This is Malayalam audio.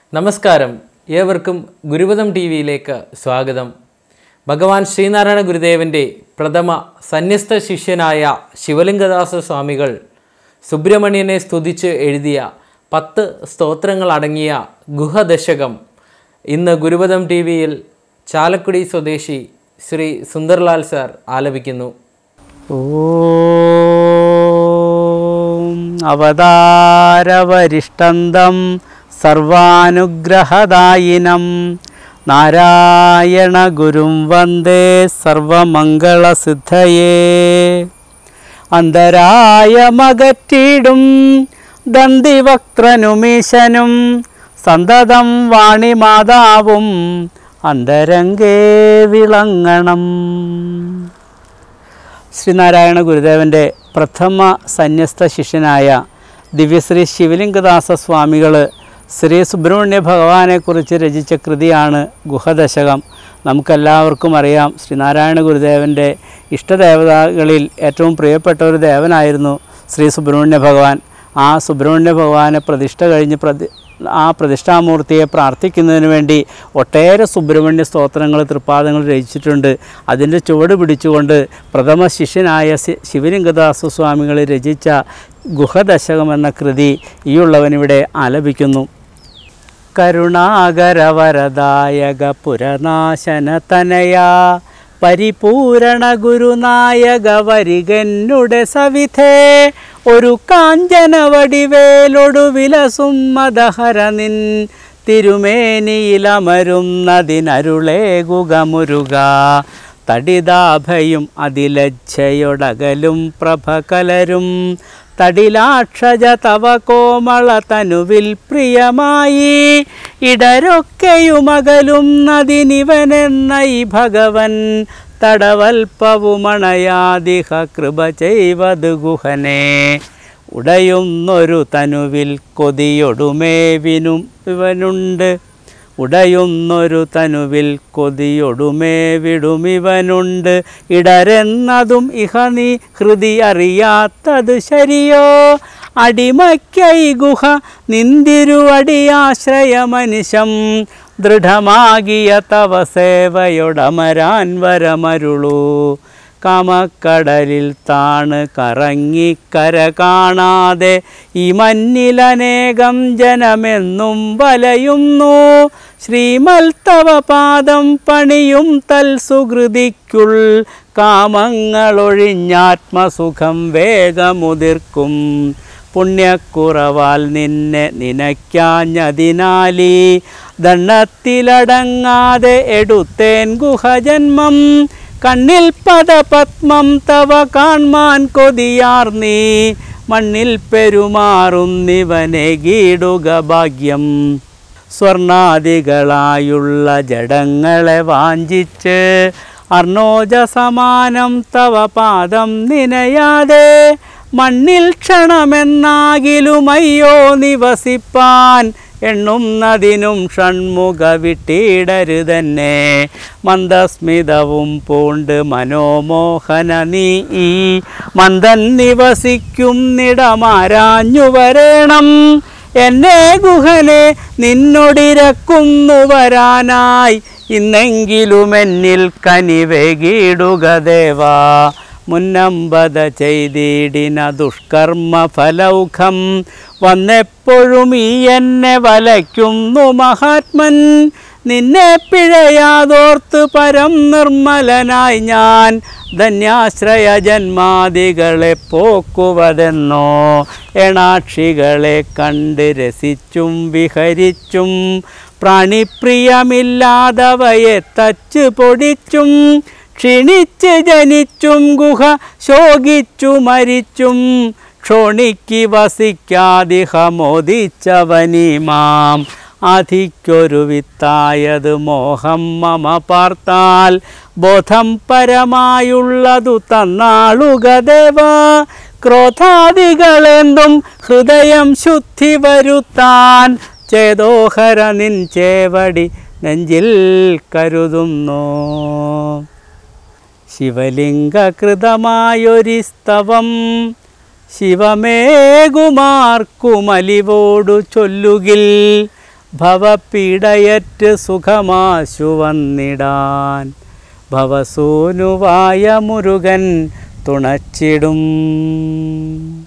നമസ്കാരം ഏവർക്കും ഗുരുപദം ടി വിയിലേക്ക് സ്വാഗതം ഭഗവാൻ ശ്രീനാരായണ ഗുരുദേവൻ്റെ പ്രഥമ സന്യസ്ത ശിഷ്യനായ ശിവലിംഗദാസ സ്വാമികൾ സുബ്രഹ്മണ്യനെ സ്തുതിച്ച് എഴുതിയ പത്ത് സ്തോത്രങ്ങൾ അടങ്ങിയ ഗുഹദശകം ഇന്ന് ഗുരുപദം ടി വിയിൽ ചാലക്കുടി സ്വദേശി ശ്രീ സുന്ദർലാൽ സാർ ആലപിക്കുന്നു ഓം അവതാരവരിഷ്ടന്തം സർവാനുഗ്രഹദായിനം നാരായണ ഗുരും വന്ദേ സർവമംഗളസിദ്ധയേ അന്തരായമകറ്റിടും ദന്തിവക്ത്രനുമീശനും സന്തതം വാണിമാതാവും അന്തരംഗേ വിളങ്ങണം ശ്രീനാരായണ ഗുരുദേവൻ്റെ പ്രഥമ സന്യസ്ത ശിഷ്യനായ ദിവ്യശ്രീ ശിവലിംഗദാസ സ്വാമികൾ ശ്രീ സുബ്രഹ്മണ്യ ഭഗവാനെക്കുറിച്ച് രചിച്ച കൃതിയാണ് ഗുഹദശകം നമുക്കെല്ലാവർക്കും അറിയാം ശ്രീനാരായണ ഗുരുദേവൻ്റെ ഇഷ്ടദേവതകളിൽ ഏറ്റവും പ്രിയപ്പെട്ട ഒരു ദേവനായിരുന്നു ശ്രീ സുബ്രഹ്മണ്യ ഭഗവാൻ ആ സുബ്രഹ്മണ്യ ഭഗവാനെ പ്രതിഷ്ഠ കഴിഞ്ഞ് പ്രതി ആ പ്രതിഷ്ഠാമൂർത്തിയെ പ്രാർത്ഥിക്കുന്നതിന് വേണ്ടി ഒട്ടേറെ സുബ്രഹ്മണ്യ സ്തോത്രങ്ങൾ തൃപ്പാദങ്ങൾ രചിച്ചിട്ടുണ്ട് അതിൻ്റെ ചുവട് പിടിച്ചുകൊണ്ട് പ്രഥമ ശിഷ്യനായ ശി- ശിവലിംഗദാസ സ്വാമികൾ രചിച്ച ഗുഹദശകം എന്ന കൃതി ഈയുള്ളവനിവിടെ ആലപിക്കുന്നു കരുണാകരവരദായക പുരനാശനതനയ പരിപൂരണ ഗുരുനായക വരികന്നുടെ സവിധേ ഒരു കാഞ്ചന വടിവേലൊടു വിലസും മദഹര നിൻ തിരുമേനിയിലമരുന്നതിനരുളേകുക മുരുക തടിതാഭയും അതിലജ്ജയൊടകലും പ്രഭകലരും തടിലാക്ഷജ തവ കോമള തനുവിൽ പ്രിയമായി ഇടരൊക്കെയുമകലും നദിനിവനെന്ന ഈ ഭഗവൻ തടവൽപ്പവുമണയാദിഹ കൃപ ചെയ്വത് ഗുഹനെ ഉടയുന്നൊരു തനുവിൽ കൊതിയൊടുമേവിനും ഇവനുണ്ട് ഉടയുന്നൊരു തനുവിൽ കൊതിയൊടുമേ വിടുമിവനുണ്ട് ഇടരെന്നതും ഇഹ നീ ഹൃദി അറിയാത്തത് ശരിയോ അടിമയ്ക്കൈ ഗുഹ നിന്തിരുവടിയാശ്രയ മനുഷ്യം ദൃഢമാകിയ തവ സേവയൊടമരാൻ വരമരുളൂ കാമക്കടലിൽ താണ് കറങ്ങിക്കര കാണാതെ ഈ മഞ്ഞിലനേകം ജനമെന്നും വലയുന്നു ശ്രീമൽ തവ പാദം പണിയും തൽ സുഹൃതിക്കുൾ കാമങ്ങളൊഴിഞ്ഞാത്മസുഖം വേഗമുതിർക്കും പുണ്യക്കുറവാൽ നിന്നെ നിനയ്ക്കാഞ്ഞതിനാലീ ദണ്ണത്തിലടങ്ങാതെ എടുത്തേൻ ഗുഹജന്മം കണ്ണിൽ പദപത്മം തവ കാൺമാൻ കൊതിയാർ നീ മണ്ണിൽ പെരുമാറുന്നിവനെ ഗീടുക ഭാഗ്യം സ്വർണാദികളായുള്ള ജഡങ്ങളെ വാഞ്ചിച്ച് അർണോജ സമാനം തവ പാദം നിനയാതെ മണ്ണിൽ ക്ഷണമെന്നാകിലുമയ്യോ നിവസിപ്പാൻ എണ്ണുന്നതിനും ഷൺമുഖ വിട്ടിടരുതന്നെ മന്ദസ്മിതവും പൂണ്ട് മനോമോഹന നീ ഈ മന്ദൻ നിവസിക്കുന്നിടമാരാഞ്ഞു വരേണം എന്നെ ഗുഹനെ നിന്നൊടിരക്കുന്നു വരാനായി ഇന്നെങ്കിലും എന്നിൽ കനിവേകിടുക ദേവാ മുന്നമ്പത ചെയ്തിടിന ദുഷ്കർമ്മ ഫലൗഖം വന്നെപ്പോഴും ഈ എന്നെ വലയ്ക്കുന്നു മഹാത്മൻ നിന്നെ പിഴയാതോർത്ത് പരം നിർമ്മലനായി ഞാൻ ധന്യാശ്രയ ജന്മാദികളെ പോക്കുവതെന്നോ എണാക്ഷികളെ കണ്ട് രസിച്ചും വിഹരിച്ചും പ്രാണിപ്രിയമില്ലാതവയെ തച്ച് പൊടിച്ചും ക്ഷീണിച്ച് ജനിച്ചും ഗുഹ ശോകിച്ചു മരിച്ചും ക്ഷോണിക്ക് വസിക്കാതിഹ മോദിച്ചവനിമാം അധിക്കൊരു വിത്തായത് മോഹം മമ പാർത്താൽ ബോധം പരമായുള്ളതു തന്നാളുക ദേവ ക്രോധാദികളെന്തും ഹൃദയം ശുദ്ധി വരുത്താൻ ചേതോഹര നിൻ ചേവടി നെഞ്ചിൽ കരുതുന്നു ശിവലിംഗകൃതമായൊരിസ്തവം ശിവമേകുമാർക്കുമലിവോടു ചൊല്ലുകിൽ ഭവപീഡയറ്റ് സുഖമാശു വന്നിടാൻ ഭവസൂനുവായ മുരുകൻ തുണച്ചിടും